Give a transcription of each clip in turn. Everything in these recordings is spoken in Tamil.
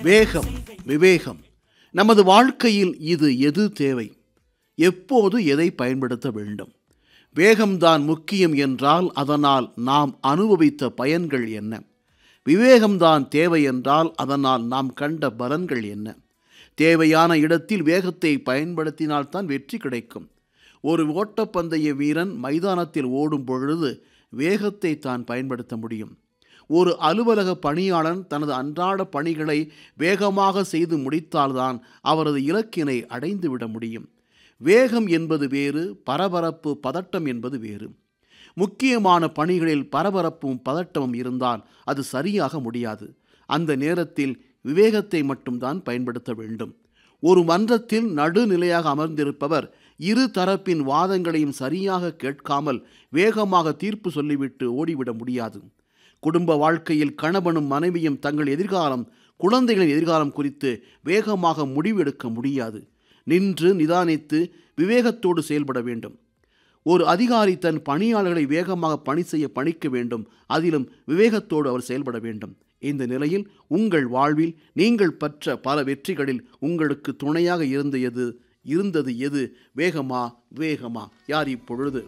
வேகம் விவேகம் நமது வாழ்க்கையில் இது எது தேவை எப்போது எதை பயன்படுத்த வேண்டும் வேகம்தான் முக்கியம் என்றால் அதனால் நாம் அனுபவித்த பயன்கள் என்ன விவேகம்தான் தேவை என்றால் அதனால் நாம் கண்ட பலன்கள் என்ன தேவையான இடத்தில் வேகத்தை பயன்படுத்தினால்தான் வெற்றி கிடைக்கும் ஒரு ஓட்டப்பந்தய வீரன் மைதானத்தில் ஓடும் பொழுது வேகத்தை தான் பயன்படுத்த முடியும் ஒரு அலுவலக பணியாளன் தனது அன்றாட பணிகளை வேகமாக செய்து முடித்தால்தான் அவரது இலக்கினை அடைந்துவிட முடியும் வேகம் என்பது வேறு பரபரப்பு பதட்டம் என்பது வேறு முக்கியமான பணிகளில் பரபரப்பும் பதட்டமும் இருந்தால் அது சரியாக முடியாது அந்த நேரத்தில் விவேகத்தை மட்டும்தான் பயன்படுத்த வேண்டும் ஒரு மன்றத்தில் நடுநிலையாக அமர்ந்திருப்பவர் இரு தரப்பின் வாதங்களையும் சரியாக கேட்காமல் வேகமாக தீர்ப்பு சொல்லிவிட்டு ஓடிவிட முடியாது குடும்ப வாழ்க்கையில் கணவனும் மனைவியும் தங்கள் எதிர்காலம் குழந்தைகளின் எதிர்காலம் குறித்து வேகமாக முடிவெடுக்க முடியாது நின்று நிதானித்து விவேகத்தோடு செயல்பட வேண்டும் ஒரு அதிகாரி தன் பணியாளர்களை வேகமாக பணி செய்ய பணிக்க வேண்டும் அதிலும் விவேகத்தோடு அவர் செயல்பட வேண்டும் இந்த நிலையில் உங்கள் வாழ்வில் நீங்கள் பெற்ற பல வெற்றிகளில் உங்களுக்கு துணையாக இருந்த எது இருந்தது எது வேகமா வேகமா யார் இப்பொழுது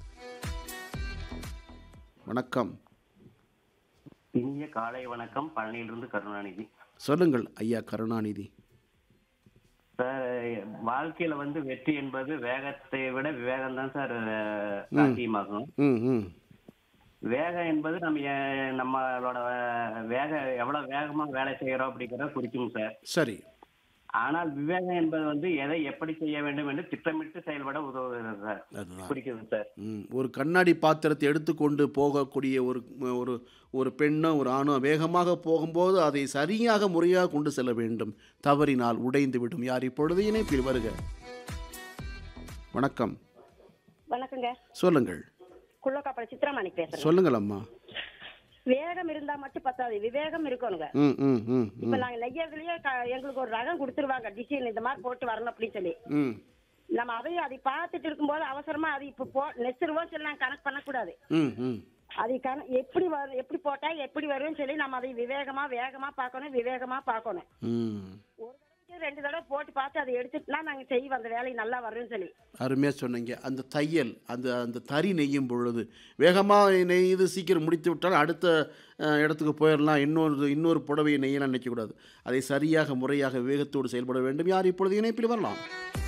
வணக்கம் இனிய காலை வணக்கம் பழனியிலிருந்து கருணாநிதி சொல்லுங்கள் ஐயா கருணாநிதி சார் வாழ்க்கையில வந்து வெற்றி என்பது வேகத்தை விட விவேகம் தான் சார் அஹ், சாத்தியமாகும் ம் ம் வேகம் என்பது நம்ம எ- நம்மளோட வேக எவ்வளவு வேகமா வேலை செய்யறோம் அப்படிங்கறத குறிக்கும் சார் சரி ஆனால் விவேகம் என்பது வந்து எதை எப்படி செய்ய வேண்டும் என்று திட்டமிட்டு செயல்பட உதவுகிறது சார் அதுதான் குறிக்கிறது சார் ம், ஒரு கண்ணாடி பாத்திரத்தை எடுத்துக்கொண்டு போகக்கூடிய ஒரு ஒரு ஒரு பெண்ணோ ஒரு ஆணோ வேகமாக போகும்போது அதை சரியாக முறையாக கொண்டு செல்ல வேண்டும் தவறினால் உடைந்து விடும் யார் இப்பொழுது இணைப்பில் வருக வணக்கம் வணக்கங்க சொல்லுங்கள் குள்ளக்காப்பட சித்ராமணி பேசுறேன் சொல்லுங்கள் அம்மா வேகம் இருந்தா மட்டும் பத்தாது விவேகம் இருக்கணுங்க ம் ம் ம் இப்ப ம் நாங்க நெய்யறதுலயே க- எங்களுக்கு ஒரு ரகம் கொடுத்துருவாங்க டிசைன் இந்த மாதிரி போட்டு வரணும் அப்படின்னு சொல்லி ம் நம்ம அதையும் அதை பார்த்துட்டு இருக்கும்போது அவசரமா அது இப்ப போ நெச்சிருவோம் சொல்லி நாங்க கணக்கு பண்ணக்கூடாது ம் ம் அது கண எப்படி வரும் எப்படி போட்டா எப்படி வரும்னு சொல்லி நம்ம அதை விவேகமா வேகமா பார்க்கணும் விவேகமா பார்க்கணும் ம் ஒரு தடவைக்கு ரெண்டு தடவை போட்டு பார்த்து அதை எடுத்துட்டுனா நாங்க செய்வோம் அந்த வேலையை நல்லா வரும்னு சொல்லி அருமையாக சொன்னீங்க அந்த தையல் அந்த அந்த தறி நெய்யும் பொழுது வேகமாக நெய்து சீக்கிரம் முடித்து விட்டால் அடுத்த அஹ், இடத்துக்கு போயிடலாம் இன்னொரு இன்னொரு புடவையை நெய்யலாம் நினைக்கக்கூடாது அதை சரியாக முறையாக வேகத்தோடு செயல்பட வேண்டும் யார் இப்பொழுது இணைப்பில் வரலாம்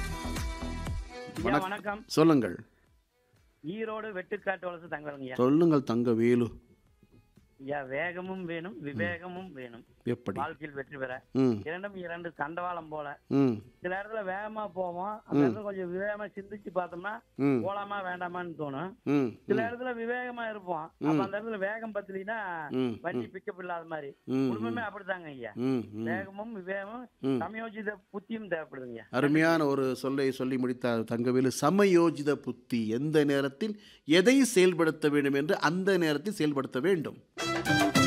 ஐயா, வணக்கம் சொல்லுங்கள் ஈரோடு வெட்டுக்காட்டு வளசு தங்கறங்க சொல்லுங்கள் தங்க வேலு ஐயா வேகமும் வேணும் விவேகமும் வேணும் எப்படி வாழ்க்கையில் வெற்றி பெற ம் இரண்டும் இரண்டு தண்டவாளம் போல ம் சில இடத்துல வேகமா போவோம் அந்த இடத்துல கொஞ்சம் விவேகமா சிந்திச்சு பார்த்தோம்னா ம் போலாமா வேண்டாமான்னு தோணும் ம் சில இடத்துல விவேகமா இருப்போம் அப்ப அந்த இடத்துல வேகம் பத்தலினா ம் வண்டி பிக்கப் இல்லாத மாதிரி ம் குடும்பமே அப்படித்தாங்க ஐயா ம் ம் வேகமும் விவேகமும் ம். சமயோஜித புத்தியும் தேவைப்படுதுங்க அருமையான ஒரு சொல்லை சொல்லி முடித்தார் தங்கவேலு சமயோஜித புத்தி எந்த நேரத்தில் எதை செயல்படுத்த வேண்டும் என்று அந்த நேரத்தில் செயல்படுத்த வேண்டும்